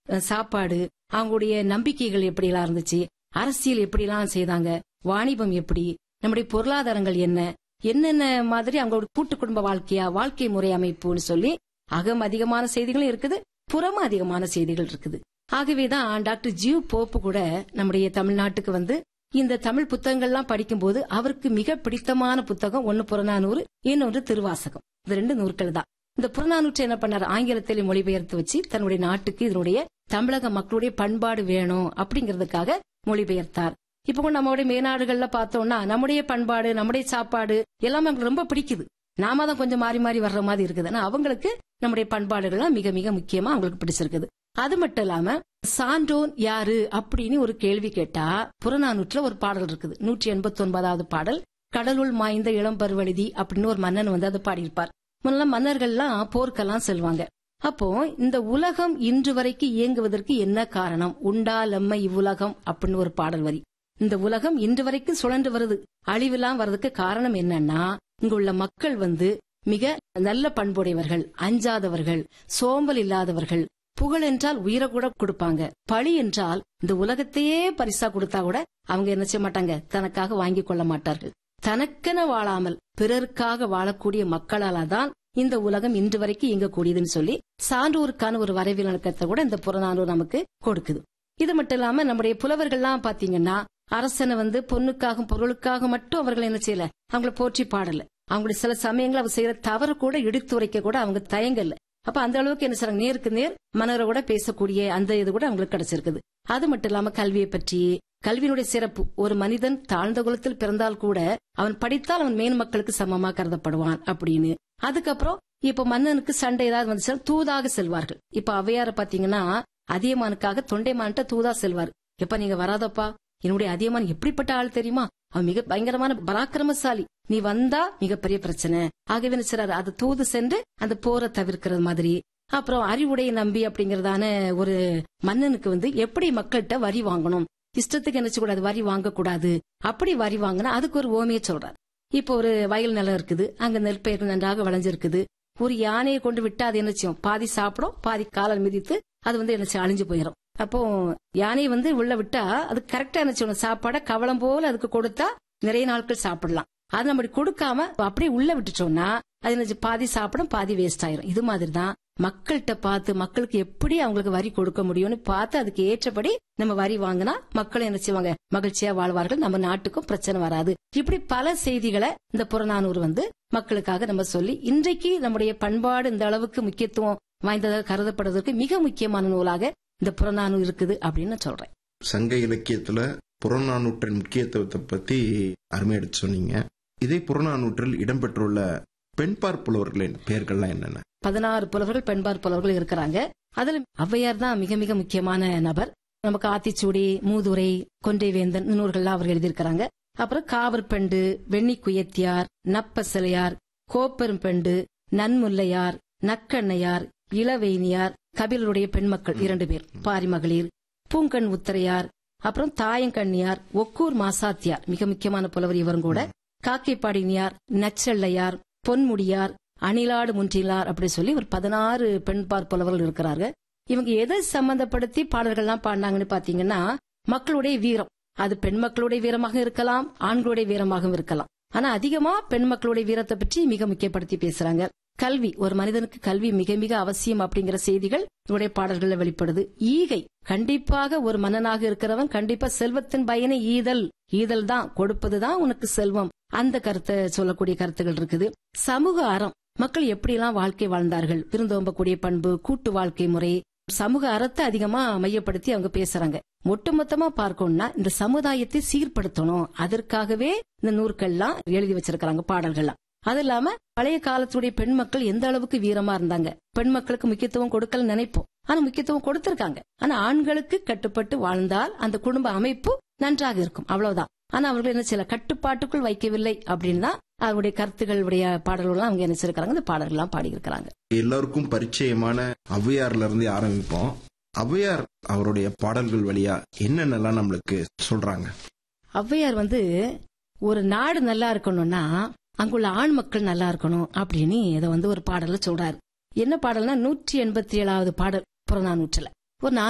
அஹ், சாப்பாடு அவங்களுடைய நம்பிக்கைகள் எப்படிலாம் இருந்துச்சு அரசியல் எப்படிலாம் செய்தாங்க வாணிபம் எப்படி நம்முடைய பொருளாதாரங்கள் என்ன என்னென்ன மாதிரி அவங்களோட கூட்டு குடும்ப வாழ்க்கையா வாழ்க்கை முறை அமைப்புன்னு சொல்லி அகம் அதிகமான செய்திகளும் இருக்குது புறம் அதிகமான செய்திகள் இருக்குது ஆகவேதான் டாக்டர் ஜியூ போப்பு கூட நம்முடைய தமிழ்நாட்டுக்கு வந்து இந்த தமிழ் புத்தகங்கள்லாம் படிக்கும்போது அவருக்கு மிக பிடித்தமான புத்தகம் ஒன்னு புறநானூறு இன்னொன்று திருவாசகம் இந்த ரெண்டு நூற்கள் தான் இந்த புறநானூற்றை என்ன பண்ணார் ஆங்கிலத்தில் மொழிபெயர்த்து வச்சு தன்னுடைய நாட்டுக்கு இதனுடைய தமிழக மக்களுடைய பண்பாடு வேணும் அப்படிங்கறதுக்காக மொழிபெயர்த்தார் இப்ப கூட நம்மளுடைய மேநாடுகள்ல பார்த்தோம்னா நம்முடைய பண்பாடு நம்முடைய சாப்பாடு எல்லாமே அவங்களுக்கு ரொம்ப பிடிக்குது நாம தான் கொஞ்சம் மாறி மாறி வர்ற மாதிரி இருக்குது ஆனா அவங்களுக்கு நம்முடைய பண்பாடுகள்லாம் மிக மிக முக்கியமா அவங்களுக்கு பிடிச்சிருக்குது அது மட்டும் இல்லாம சான்றோன் யாரு அப்படின்னு ஒரு கேள்வி கேட்டா புறநானூற்றுல ஒரு பாடல் இருக்குது நூற்றி எண்பத்தி ஒன்பதாவது பாடல் கடலுள் மாய்ந்த இளம்பருவழுதி அப்படின்னு ஒரு மன்னன் வந்து அதை பாடியிருப்பார் முன்னெல்லாம் மன்னர்கள்லாம் போர்க்கெல்லாம் செல்வாங்க அப்போ இந்த உலகம் இன்று வரைக்கும் இயங்குவதற்கு என்ன காரணம் உண்டாலம்ம இவ்வுலகம் அப்படின்னு ஒரு பாடல் வரி இந்த உலகம் இன்று வரைக்கும் சுழன்று வருது அழிவெல்லாம் வர்றதுக்கு காரணம் என்னன்னா இங்க உள்ள மக்கள் வந்து மிக நல்ல பண்புடையவர்கள் அஞ்சாதவர்கள் சோம்பல் இல்லாதவர்கள் புகழ் என்றால் உயிரை கூட கொடுப்பாங்க பழி என்றால் இந்த உலகத்தையே பரிசா கொடுத்தா கூட அவங்க என்ன செய்ய மாட்டாங்க தனக்காக வாங்கிக் கொள்ள மாட்டார்கள் தனக்கென வாழாமல் பிறருக்காக வாழக்கூடிய மக்களால தான் இந்த உலகம் இன்று வரைக்கும் இயங்கக்கூடியதுன்னு சொல்லி சான்றோருக்கான ஒரு வரைவிலக்கத்தை கூட இந்த புறநானூறு நமக்கு கொடுக்குது இது மட்டும் இல்லாம நம்முடைய புலவர்கள்லாம் பாத்தீங்கன்னா அரசனை வந்து பொண்ணுக்காக பொருளுக்காக மட்டும் அவர்கள் என்ன செய்யல அவங்கள போற்றி பாடல அவங்களுடைய சில சமயங்கள் அவர் செய்யற தவறு கூட இடித்து உரைக்க கூட அவங்க தயங்கல அப்ப அந்த அளவுக்கு என்ன செய்றாங்க நேருக்கு நேர் மனோரை கூட பேசக்கூடிய அந்த இது கூட அவங்களுக்கு கிடைச்சிருக்குது அது மட்டும் இல்லாம கல்வியை பற்றி கல்வியினுடைய சிறப்பு ஒரு மனிதன் தாழ்ந்த குலத்தில் பிறந்தால் கூட அவன் படித்தால் அவன் மேன் மக்களுக்கு சமமா கருதப்படுவான் அப்படின்னு அதுக்கப்புறம் இப்ப மன்னனுக்கு சண்டை ஏதாவது வந்துச்சுன்னா தூதாக செல்வார்கள் இப்ப அவையார பாத்தீங்கன்னா அதியமானுக்காக தொண்டைமான்ட்ட தூதா செல்வார் எப்ப நீங்க வராதப்பா என்னுடைய அதியமான் எப்படிப்பட்ட ஆள் தெரியுமா அவன் மிக பயங்கரமான பராக்கிரமசாலி நீ வந்தா மிகப்பெரிய பிரச்சனை ஆகவே என்ன செய்றாரு அது தூது சென்று அந்த போரை தவிர்க்கிறது மாதிரி அப்புறம் அறிவுடைய நம்பி அப்படிங்கறதான ஒரு மன்னனுக்கு வந்து எப்படி மக்கள்கிட்ட வரி வாங்கணும் இஷ்டத்துக்கு என்ன கூடாது வரி வாங்க கூடாது அப்படி வரி வாங்கினா அதுக்கு ஒரு ஓமைய சொல்றாரு இப்போ ஒரு வயல் நிலம் இருக்குது அங்க நெல் பயிர் நன்றாக விளைஞ்சிருக்குது ஒரு யானையை கொண்டு விட்டா அது என்ன செய்யும் பாதி சாப்பிடும் பாதி காலால் மிதித்து அது வந்து என்ன செய்யும் அழிஞ்சு போயிடும் அப்போ யானையை வந்து உள்ள விட்டா அது கரெக்டா என்ன செய்யணும் சாப்பாடை கவலம் போல அதுக்கு கொடுத்தா நிறைய நாட்கள் சாப்பிடலாம் அது நம்ம இப்படி கொடுக்காம அப்படியே உள்ள விட்டுட்டோம்னா அது என்ன செய்யும்? பாதி சாப்பிடும் பாதி வேஸ்ட் ஆயிரும் இது மாதிரி தான் மக்கள்கிட்ட பார்த்து மக்களுக்கு எப்படி அவங்களுக்கு வரி கொடுக்க முடியும்னு பார்த்து அதுக்கு ஏற்றபடி நம்ம வரி வாங்கினா மக்கள் என்ன செய்வாங்க மகிழ்ச்சியா வாழ்வார்கள் நம்ம நாட்டுக்கும் பிரச்சனை வராது இப்படி பல செய்திகளை இந்த புறநானூறு வந்து மக்களுக்காக நம்ம சொல்லி இன்றைக்கு நம்முடைய பண்பாடு இந்த அளவுக்கு முக்கியத்துவம் வாய்ந்ததாக கருதப்படுவதற்கு மிக முக்கியமான நூலாக இந்த புறநானூறு இருக்குது அப்படின்னு நான் சொல்றேன் சங்க இலக்கியத்துல புறநானூற்றின் முக்கியத்துவத்தை பத்தி அருமை எடுத்து சொன்னீங்க இதே புறநானூற்றில் இடம்பெற்றுள்ள பெண்பார் புலவர்களின் பெயர்கள்லாம் என்னென்ன பதினாறு புலவர்கள் பெண்பார் புலவர்கள் இருக்கிறாங்க அதுல ஔவையார் தான் மிக மிக முக்கியமான நபர் நமக்கு ஆத்திச்சூடி மூதுரை கொன்றைவேந்தன் நூல்கள்லாம் அவர் எழுதியிருக்கிறாங்க அப்புறம் காவற்பெண்டு வெண்ணி குயத்தியார் நப்பசிலையார் கோப்பெரும்பெண்டு நன்முல்லையார் நக்கண்ணையார் இளவேணியார் கபிலருடைய பெண்மக்கள் இரண்டு பேர் பாரிமகளிர் பூங்கண் உத்தரையார் அப்புறம் தாயங்கண்ணியார் ஒக்கூர் மாசாத்தியார் மிக முக்கியமான புலவர் இவரும் கூட காக்கைப்பாடினியார் நச்செல்லையார் பொன்முடியார் அணிலாடு முன்றிலார் அப்படி சொல்லி ஒரு பதினாறு பெண்பார் புலவர்கள் இருக்கிறாங்க இவங்க எதை சம்பந்தப்படுத்தி பாடல்கள்லாம் பாடினாங்கன்னு பாத்தீங்கன்னா மக்களுடைய வீரம் அது பெண் மக்களுடைய வீரமாக இருக்கலாம் ஆண்களுடைய வீரமாகவும் இருக்கலாம் ஆனா அதிகமா பெண் மக்களுடைய வீரத்தை பற்றி மிக முக்கியப்படுத்தி பேசுறாங்க கல்வி ஒரு மனிதனுக்கு கல்வி மிக மிக அவசியம் அப்படிங்கிற செய்திகள் இவருடைய பாடல்கள்ல வெளிப்படுது ஈகை கண்டிப்பாக ஒரு மன்னனாக இருக்கிறவன் கண்டிப்பா செல்வத்தின் பயனை ஈதல் ஈதல் தான் கொடுப்பதுதான் உனக்கு செல்வம் அந்த கருத்தை சொல்லக்கூடிய கருத்துகள் இருக்குது சமூக அறம் மக்கள் எப்படியெல்லாம் வாழ்க்கை வாழ்ந்தார்கள் விருந்தோம்பக்கூடிய பண்பு கூட்டு வாழ்க்கை முறை சமூக அறத்தை அதிகமா மையப்படுத்தி அவங்க பேசுறாங்க ஒட்டுமொத்தமா பார்க்கணும்னா இந்த சமுதாயத்தை சீர்படுத்தணும் அதற்காகவே இந்த நூற்கள்லாம் எழுதி வச்சிருக்காங்க பாடல்கள்லாம் அது இல்லாம பழைய காலத்துடைய பெண் மக்கள் எந்த அளவுக்கு வீரமா இருந்தாங்க பெண் மக்களுக்கு முக்கியத்துவம் கொடுக்கல நினைப்போம் ஆனா முக்கியத்துவம் கொடுத்திருக்காங்க ஆனா ஆண்களுக்கு கட்டுப்பட்டு வாழ்ந்தால் அந்த குடும்ப அமைப்பு நன்றாக இருக்கும் அவ்வளவுதான் ஆனா அவர்கள் என்ன சில கட்டுப்பாட்டுக்குள் வைக்கவில்லை அப்படின்னு தான் அவருடைய கருத்துக்களுடைய பாடல்கள் அவங்க என்ன செய்யிருக்காங்க இந்த பாடல்கள் எல்லாம் பாடியிருக்கிறாங்க எல்லாருக்கும் பரிச்சயமான ஔவையார்ல இருந்து ஆரம்பிப்போம் ஔவையார் அவருடைய பாடல்கள் வழியா என்னென்னலாம் நம்மளுக்கு சொல்றாங்க ஔவையார் வந்து ஒரு நாடு நல்லா இருக்கணும்னா அங்குள்ள ஆண் மக்கள் நல்லா இருக்கணும் அப்படின்னு இதை வந்து ஒரு பாடல்ல சொல்றாரு என்ன பாடல்னா நூற்றி எண்பத்தி ஏழாவது பாடல் புறநானூற்றுல ஒரு